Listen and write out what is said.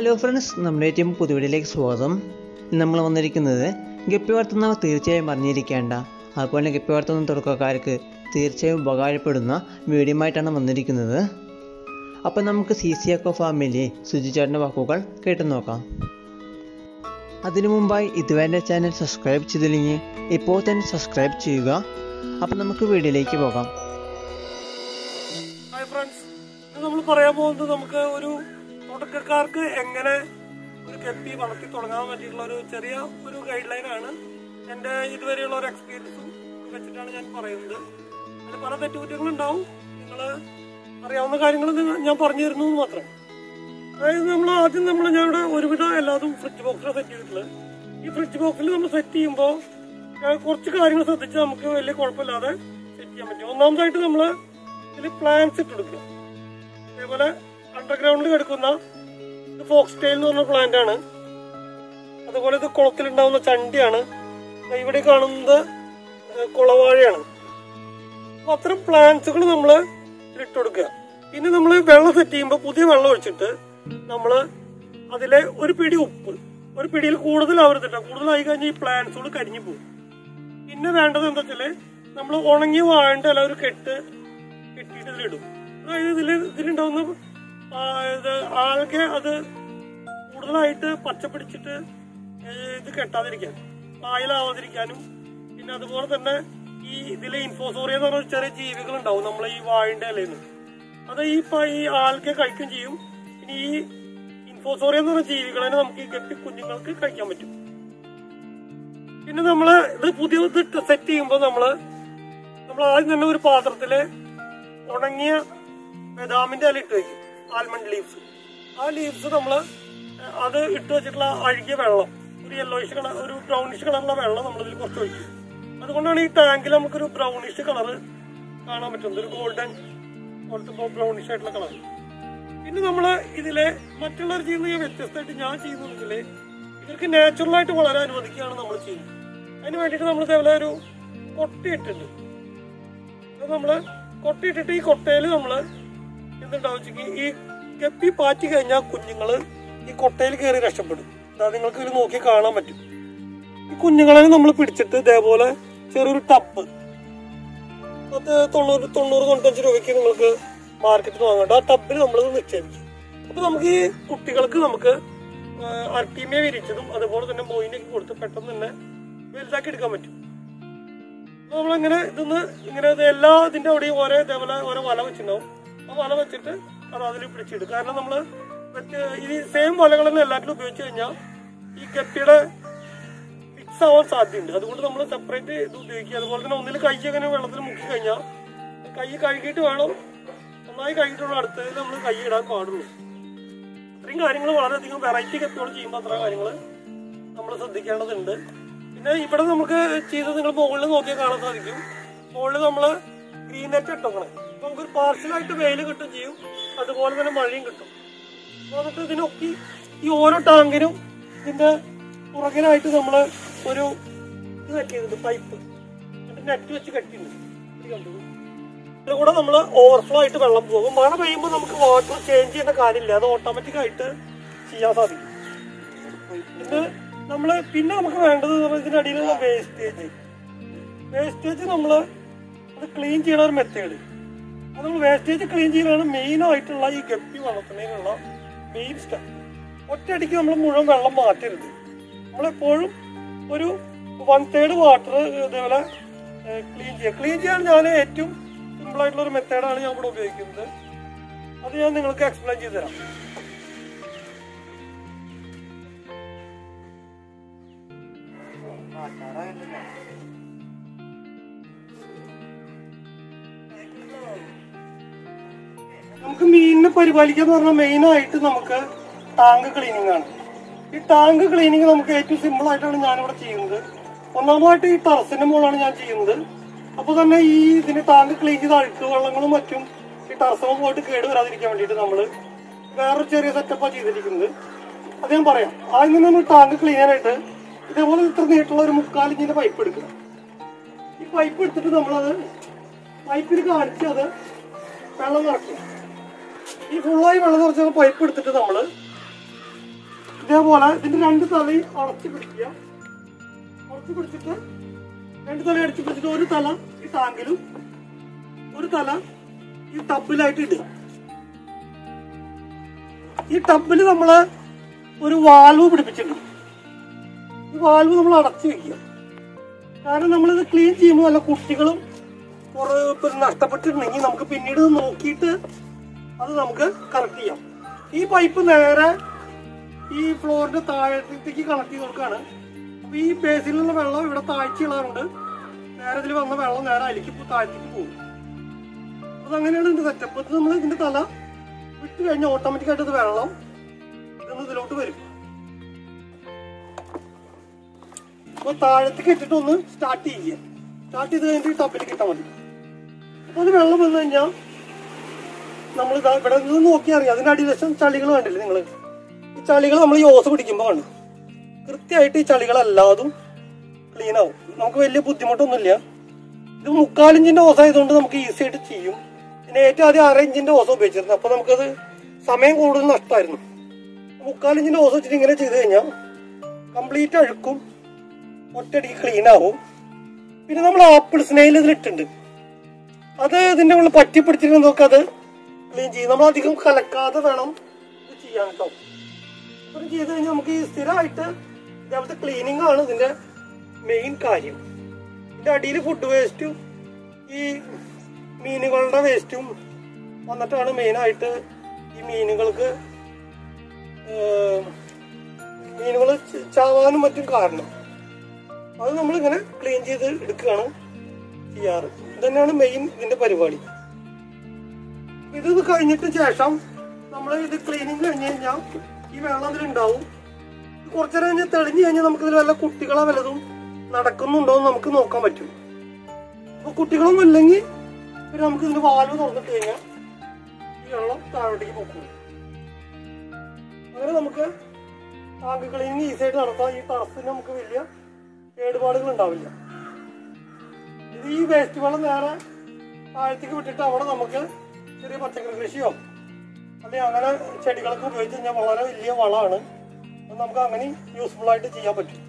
Hello friends നമ്മുടെ ഏറ്റവും പുതുവീടിലേക്ക് സ്വാഗതം ഇന്ന് നമ്മൾ വന്നിരിക്കുന്നത് ഗപ്പി വളർത്തുന്നവർ തീർച്ചയായും അറിഞ്ഞിരിക്കേണ്ട അതുപോലെ ഗപ്പി വളർത്തുന്ന തുടക്കക്കാർക്ക് തീർച്ചയായും ഉപകാരപ്പെടുന്ന വീഡിയോയുമായിട്ടാണ് വന്നിരിക്കുന്നത് അപ്പോൾ നമുക്ക് സി സി എക്കോ ഫാമിലി സുജിച്ചേട്ടൻ്റെ വാക്കുകൾ കേട്ടു നോക്കാം അതിനു മുമ്പായി ഇതുവരെ ചാനൽ സബ്സ്ക്രൈബ് ചെയ്തില്ലെങ്കിൽ ഇപ്പോൾ തന്നെ സബ്സ്ക്രൈബ് ചെയ്യുക അപ്പോൾ നമുക്ക് വീഡിയോയിലേക്ക് പോകാം ഹായ് ഫ്രണ്ട്സ് ഇന്ന് നമ്മൾ പറയാൻ പോകുന്നത് നമുക്ക് ഒരു തുടക്കക്കാർക്ക് എങ്ങനെ ഒരു കെപ്പി വളർത്തി തുടങ്ങാൻ പറ്റിയിട്ടുള്ള ഒരു ചെറിയ ഒരു ഗൈഡ് ലൈൻ ആണ് എൻ്റെ ഇതുവരെയുള്ള ഒരു എക്സ്പീരിയൻസും വെച്ചിട്ടാണ് ഞാൻ പറയുന്നത് അതിൽ പല തെറ്റുകുറ്റങ്ങളുണ്ടാവും നിങ്ങൾ അറിയാവുന്ന കാര്യങ്ങൾ നിങ്ങൾ- ഞാൻ പറഞ്ഞു തരുന്നു എന്ന് മാത്രം അതായത് നമ്മൾ ആദ്യം നമ്മൾ ഞാനിവിടെ ഒരുവിധം എല്ലാതും ഫ്രിഡ്ജ് ബോക്സിലാണ് സെറ്റ് ചെയ്തിട്ടുള്ളത് ഈ ഫ്രിഡ്ജ് ബോക്സിൽ നമ്മൾ സെറ്റ് ചെയ്യുമ്പോൾ കുറച്ച് കാര്യങ്ങൾ ശ്രദ്ധിച്ച് നമുക്ക് വലിയ കുഴപ്പമില്ലാതെ സെറ്റ് ചെയ്യാൻ പറ്റും ഒന്നാമതായിട്ട് നമ്മൾ ഇതിൽ പ്ലാന്റ്സ് ഇട്ട് കൊടുക്കുക അതേപോലെ അണ്ടർഗ്രൗണ്ടിൽ കിടക്കുന്ന ഇത് ഫോക്സ് ടെയിൽ എന്ന് പറഞ്ഞ പ്ലാന്റ് ആണ് അതുപോലെ ഇത് കുളത്തിലുണ്ടാവുന്ന ചണ്ടിയാണ് ദാ ഇവിടെ കാണുന്നത് ഏഹ് കുളവാഴയാണ് അപ്പൊ അത്തരം പ്ലാന്റ്സുകൾ നമ്മൾ ഇട്ട് കൊടുക്കുക പിന്നെ നമ്മൾ വെള്ളം സെറ്റ് ചെയ്യുമ്പോൾ പുതിയ വെള്ളം ഒഴിച്ചിട്ട് നമ്മൾ അതിലെ ഒരു പിടി ഉപ്പ് ഒരു പിടിയിൽ കൂടുതലാവരുത് കേട്ടോ കൂടുതലായി കഴിഞ്ഞാൽ ഈ പ്ലാന്റ്സുകൾ കരിഞ്ഞു പോകും പിന്നെ വേണ്ടത് എന്താ വെച്ചാല് നമ്മൾ ഉണങ്ങി വാഴേണ്ട അല്ല ഒരു കെട്ട് കെട്ടിയിട്ട് ഇതിലിടും അതായത് ഇതിൽ ഇതിലുണ്ടാവുന്ന ആ, ഇത് ആകെ അത് കൂടുതലായിട്ട് പച്ച പിടിച്ചിട്ട് ഏ, ഇത് കെട്ടാതിരിക്കാൻ പായലാവാതിരിക്കാനും പിന്നെ അതുപോലെ തന്നെ ഈ ഇതിലെ ഇൻഫോസോറിയ എന്ന് പറഞ്ഞ ചെറിയ ജീവികൾ ഉണ്ടാവും നമ്മളെ ഈ വാഴിന്റെ ഇലയിൽ നിന്ന് അത് ഈ പ- ഈ ആൽക്കെ കഴിക്കുകയും ചെയ്യും പിന്നെ ഈ ഇൻഫോസോറിയ എന്ന് പറഞ്ഞ ജീവികളെ നമുക്ക് ഈ ഗപ്പി കുഞ്ഞുങ്ങൾക്ക് കഴിക്കാൻ പറ്റും പിന്നെ നമ്മള് ഇത് പുതിയ സെറ്റ് ചെയ്യുമ്പോൾ നമ്മള് നമ്മൾ ആദ്യം തന്നെ ഒരു പാത്രത്തില് ഉണങ്ങിയ ബദാമിന്റെ ഇല ഇട്ട് വെക്കും ആൽമണ്ട് ലീവ്സ് ആ ലീവ്സ് നമ്മള് അത് ഇട്ട് വെച്ചിട്ടുള്ള അഴുകിയ വെള്ളം ഒരു യെല്ലോയിഷ് കളർ ഒരു ബ്രൗണിഷ് കളറുള്ള വെള്ളം നമ്മൾ ഇതിൽ കുറച്ച് ഒഴിക്കും അതുകൊണ്ടാണ് ഈ ടാങ്കിൽ നമുക്കൊരു ബ്രൗണിഷ് കളർ കാണാൻ പറ്റുന്നത് ഒരു ഗോൾഡൻ പോലത്തെ ബ്രൗണിഷ് ആയിട്ടുള്ള കളർ പിന്നെ നമ്മള് ഇതിലെ മറ്റുള്ളവർ ചെയ്യുന്ന വ്യത്യസ്തമായിട്ട് ഞാൻ ചെയ്യുന്നത് വെച്ചാല് ഇവർക്ക് നാച്ചുറൽ ആയിട്ട് വളരാൻ അനുവദിക്കുകയാണ് നമ്മൾ ചെയ്യുന്നത് അതിന് വേണ്ടിയിട്ട് നമ്മൾ ഇതേപോലെ ഒരു കൊട്ടയിട്ടുണ്ട് അത് നമ്മള് കൊട്ടയിട്ടിട്ട് ഈ കൊട്ടയിൽ നമ്മള് എന്തുണ്ടാവും വെച്ചെങ്കിൽ ഈ ഗപ്പി പാറ്റി കഴിഞ്ഞാൽ കുഞ്ഞുങ്ങള് ഈ കൊട്ടയിൽ കയറി രക്ഷപ്പെടും അതായത് നിങ്ങൾക്ക് ഇതിൽ നോക്കി കാണാൻ പറ്റും ഈ കുഞ്ഞുങ്ങളെ നമ്മൾ പിടിച്ചിട്ട് ഇതേപോലെ ചെറിയൊരു ടപ്പ് അത് തൊണ്ണൂറ് തൊണ്ണൂറ് തൊണ്ണൂറ്റഞ്ച് രൂപയ്ക്ക് നിങ്ങൾക്ക് മാർക്കറ്റിൽ വാങ്ങണ്ട ആ ടബിൽ നമ്മൾ നിക്ഷേപിക്കും അപ്പൊ നമുക്ക് ഈ കുട്ടികൾക്ക് നമുക്ക് അർട്ടീമിയ വിരിച്ചതും അതുപോലെ തന്നെ മൊയിനൊക്കെ കൊടുത്ത് പെട്ടെന്ന് തന്നെ വലുതാക്കി എടുക്കാൻ പറ്റും അപ്പൊ നമ്മളങ്ങനെ ഇതൊന്ന് ഇങ്ങനെ ഇത് എല്ലാ ഇതിന്റെ അവിടെയും ഓരോ ഇതേപോലെ ഓരോ വല വെച്ചിട്ടുണ്ടാവും ആ വല വെച്ചിട്ട് അത് അതിൽ പിടിച്ചിടും കാരണം നമ്മള് മറ്റ് ഈ സെയിം വലകൾ തന്നെ എല്ലാത്തിലും ഉപയോഗിച്ച് കഴിഞ്ഞാൽ ഈ ഗപ്പിയുടെ ഫിക്സ് ആവാൻ സാധ്യതയുണ്ട് അതുകൊണ്ട് നമ്മൾ സെപ്പറേറ്റ് ഇത് ഉപയോഗിക്കുക അതുപോലെ തന്നെ ഒന്നിൽ കൈ അങ്ങനെ വെള്ളത്തിൽ മുക്കി കഴിഞ്ഞാൽ കൈ കഴുകിയിട്ട് വേണം നന്നായി കഴുകിയിട്ടുള്ള അടുത്തതിൽ നമ്മൾ കൈ ഇടാൻ പാടുള്ളൂ ഇത്രയും കാര്യങ്ങൾ വളരെയധികം വെറൈറ്റി ഗപ്പിയോട് ചെയ്യുമ്പോൾ അത്ര കാര്യങ്ങൾ നമ്മൾ ശ്രദ്ധിക്കേണ്ടതുണ്ട് പിന്നെ ഇവിടെ നമുക്ക് ചെയ്തത് നിങ്ങൾ മുകളിൽ നോക്കിയാൽ കാണാൻ സാധിക്കും മുകളിൽ നമ്മൾ ഗ്രീൻ നെറ്റ് ഇട്ടോക്കണേ അപ്പൊ നമുക്കൊരു പാർഷ്യലായിട്ട് വെയിൽ കിട്ടും ചെയ്യും അതുപോലെ തന്നെ മഴയും കിട്ടും അപ്പൊ എന്നിട്ട് ഇതിനൊക്കെ ഈ ഓരോ ടാങ്കിനും ഇതിന്റെ പുറകിലായിട്ട് നമ്മൾ ഒരു ഇത് സെറ്റ് ചെയ്തിട്ടുണ്ട് പൈപ്പ് എന്നിട്ട് നെറ്റ് വെച്ച് കെട്ടിയിട്ടുണ്ട് ഇത് കണ്ടോ? ഇതിൽ കൂടെ നമ്മൾ ഓവർഫ്ലോ ആയിട്ട് വെള്ളം പോകും മഴ പെയ്യുമ്പോൾ നമുക്ക് വാട്ടർ ചേഞ്ച് ചെയ്യേണ്ട കാര്യമില്ല അത് ഓട്ടോമാറ്റിക് ആയിട്ട് ചെയ്യാൻ സാധിക്കും പിന്നെ നമ്മള് പിന്നെ നമുക്ക് വേണ്ടത് എന്ന് പറഞ്ഞാൽ ഇതിന്റെ അടിയിലുള്ള വേസ്റ്റേജ് വേസ്റ്റേജ് നമ്മൾ അത് ക്ലീൻ ചെയ്യണ ഒരു മെത്തേഡ് അത് നമ്മൾ വേസ്റ്റേജ് ക്ലീൻ ചെയ്യലാണ് മെയിൻ ആയിട്ടുള്ള ഈ ഗപ്പി വളർത്തുന്നതിനുള്ള മെയിൻ സ്റ്റെപ്പ് ഒറ്റയടിക്ക് നമ്മൾ മുഴുവൻ വെള്ളം മാറ്റരുത് നമ്മളെപ്പോഴും ഒരു വൺ തേർഡ് വാട്ടർ ഇതേപോലെ ക്ലീൻ ചെയ്യുക ക്ലീൻ ചെയ്യാൻ ഞാൻ ഏറ്റവും സിമ്പിൾ ആയിട്ടുള്ള ഒരു മെത്തേഡാണ് ഞാൻ ഇവിടെ ഉപയോഗിക്കുന്നത് അത് ഞാൻ നിങ്ങൾക്ക് എക്സ്പ്ലെയിൻ ചെയ്തു തരാം നമുക്ക് മീനിനെ പരിപാലിക്കുക എന്ന് പറഞ്ഞാൽ മെയിൻ ആയിട്ട് നമുക്ക് ടാങ്ക് ക്ലീനിങ് ആണ് ഈ ടാങ്ക് ക്ലീനിങ് നമുക്ക് ഏറ്റവും സിമ്പിൾ ആയിട്ടാണ് ഞാനിവിടെ ചെയ്യുന്നത് ഒന്നാമതായിട്ട് ഈ ടെറസിന്റെ മുകളാണ് ഞാൻ ചെയ്യുന്നത് അപ്പൊ തന്നെ ഈ ഇതിന്റെ ടാങ്ക് ക്ലീൻ ചെയ്ത അഴുക്ക് വെള്ളങ്ങളും മറ്റും ഈ ടെറസിന് പോയിട്ട് കേട് വരാതിരിക്കാൻ വേണ്ടിയിട്ട് നമ്മള് വേറൊരു ചെറിയ സെറ്റപ്പാണ് ചെയ്തിരിക്കുന്നത് അത് ഞാൻ പറയാം ആദ്യം തന്നെ നമ്മൾ ടാങ്ക് ക്ലീൻ ചെയ്യാനായിട്ട് ഇതേപോലെ ഇത്ര നീട്ടുള്ള ഒരു മുക്കാൽ ഇഞ്ചിന്റെ പൈപ്പ് എടുക്കുക ഈ പൈപ്പ് എടുത്തിട്ട് നമ്മളത് പൈപ്പിൽ കാണിച്ച് അത് വെള്ളം നിറയ്ക്കുക ഈ ഫുള്ളായി വെള്ളം നിറച്ച പൈപ്പ് എടുത്തിട്ട് നമ്മള് ഇതേപോലെ ഇതിന്റെ രണ്ട് തലയും അടച്ചു പിടിക്കുക അടച്ചു പിടിച്ചിട്ട് രണ്ട് തല അടച്ചു പിടിച്ചിട്ട് ഒരു തല ഈ ടാങ്കിലും ഒരു തല ഈ ടബിലായിട്ട് ഇടുക ഈ ടബിൽ നമ്മള് ഒരു വാൽവ് പിടിപ്പിച്ചിട്ടുണ്ട് ഈ വാൽവ് നമ്മൾ അടച്ചു വെക്കുക കാരണം നമ്മളിത് ക്ലീൻ ചെയ്യുമ്പോൾ നല്ല കുട്ടികളും കുറെ ഇപ്പൊ നഷ്ടപ്പെട്ടിട്ടുണ്ടെങ്കിൽ നമുക്ക് പിന്നീട് ഇത് നോക്കിയിട്ട് അത് നമുക്ക് കറക്റ്റ് ചെയ്യാം ഈ പൈപ്പ് നേരെ ഈ ഫ്ലോറിന്റെ താഴത്തേക്ക് കണക്ട് ചെയ്ത് കൊടുക്കുകയാണ് അപ്പൊ ഈ ബേസിലുള്ള വെള്ളം ഇവിടെ താഴ്ചയുള്ളതുകൊണ്ട് നേരെ ഇതിൽ വന്ന വെള്ളം നേരെ അതിലേക്ക് ഇപ്പൊ താഴ്ത്തേക്ക് പോകും അതങ്ങനെയാണ് ഇതിന്റെ സെറ്റപ്പ് ഇത് നമ്മൾ ഇതിന്റെ തല വിട്ട് കഴിഞ്ഞാൽ ഓട്ടോമാറ്റിക് ആയിട്ട് ഇത് വെള്ളം ഇതൊന്ന് ഇതിലോട്ട് വരും അപ്പൊ താഴത്തേക്ക് ഇട്ടിട്ട് ഒന്ന് സ്റ്റാർട്ട് ചെയ്യുക സ്റ്റാർട്ട് ചെയ്ത് കഴിഞ്ഞിട്ട് ഈ ടപ്പിലേക്ക് ഇട്ടാൽ മതി അപ്പൊ അത് വെള്ളം വന്നു കഴിഞ്ഞാൽ നമ്മൾ ഇതാ ഇവിടെ നിന്ന് നോക്കി അറിയാം അതിന്റെ അടിവശം ചളികൾ കണ്ടില്ലേ നിങ്ങൾ ഈ ചളികൾ നമ്മൾ ഈ ഓസ് പിടിക്കുമ്പോൾ കണ്ടു കൃത്യമായിട്ട് ഈ ചളികളെല്ലാതും ക്ലീൻ ആവും നമുക്ക് വലിയ ബുദ്ധിമുട്ടൊന്നുമില്ല ഇത് മുക്കാലിഞ്ചിന്റെ ഓസ് ആയതുകൊണ്ട് നമുക്ക് ഈസി ആയിട്ട് ചെയ്യും പിന്നെ ഏറ്റവും ആദ്യം അര ഇഞ്ചിന്റെ ഓസ് ഉപയോഗിച്ചിരുന്നു അപ്പൊ നമുക്കത് സമയം കൂടുതൽ നഷ്ടമായിരുന്നു മുക്കാലിഞ്ചിന്റെ ഓസ് വെച്ചിട്ട് ഇങ്ങനെ ചെയ്ത് കഴിഞ്ഞാൽ കംപ്ലീറ്റ് അഴുക്കും ഒറ്റയടിക്ക് ക്ലീൻ ആവും പിന്നെ നമ്മൾ ആപ്പിൾ സ്നെയിൽ ഇതിലിട്ടുണ്ട് അത് ഇതിന്റെ ഉള്ളിൽ പറ്റി പിടിച്ചിരുന്നതൊക്കെ അത് ക്ലീൻ ചെയ്യും നമ്മൾ അധികം കലക്കാതെ വേണം ഇത് ചെയ്യാൻ കേട്ടോ അത് ചെയ്ത് കഴിഞ്ഞാൽ നമുക്ക് ഈ സ്ഥിരമായിട്ട് ഇതേപോലത്തെ ക്ലീനിങ് ആണ് ഇതിന്റെ മെയിൻ കാര്യം ഇതിന്റെ അടിയിൽ ഫുഡ് വേസ്റ്റും ഈ മീനുകളുടെ വേസ്റ്റും വന്നിട്ടാണ് മെയിനായിട്ട് ഈ മീനുകൾക്ക് മീനുകൾ ചാവാനും മറ്റും കാരണം അത് നമ്മളിങ്ങനെ ക്ലീൻ ചെയ്ത് എടുക്കുകയാണ് ചെയ്യാറ് ഇതന്നെയാണ് മെയിൻ ഇതിന്റെ പരിപാടി ഇത് ഇത് കഴിഞ്ഞിട്ട് ശേഷം നമ്മൾ ഇത് ക്ലീനിങ് കഴിഞ്ഞ് കഴിഞ്ഞാൽ ഈ വെള്ളം അതിലുണ്ടാവും ഇത് കുറച്ചു നേരം കഴിഞ്ഞാൽ തെളിഞ്ഞു കഴിഞ്ഞാൽ നമുക്ക് ഇതിൽ വല്ല കുട്ടികളോ വല്ലതും നടക്കുന്നുണ്ടോ എന്ന് നമുക്ക് നോക്കാൻ പറ്റും അപ്പൊ കുട്ടികളൊന്നും ഇല്ലെങ്കിൽ പിന്നെ നമുക്ക് ഇതിന്റെ വാൽവ് തുറന്നിട്ട് കഴിഞ്ഞാൽ ഈ വെള്ളം താഴോട്ടേക്ക് പൊക്കും അങ്ങനെ നമുക്ക് ടാങ്ക് ക്ലീനിങ് ഈസി ആയിട്ട് നടത്താം ഈ ടറഫിന് നമുക്ക് വലിയ കേടുപാടുകൾ ഉണ്ടാവില്ല ഇത് ഈ വേസ്റ്റ് വെള്ളം നേരെ താഴത്തേക്ക് വിട്ടിട്ട് അവിടെ നമുക്ക് ചെറിയ പച്ചക്കറി കൃഷിയോ അല്ലെങ്കിൽ അങ്ങനെ ചെടികളൊക്കെ ഉപയോഗിച്ച് കഴിഞ്ഞാൽ വളരെ വലിയ വളമാണ് അത് നമുക്ക് അങ്ങനെ യൂസ്ഫുൾ ആയിട്ട് ചെയ്യാൻ പറ്റും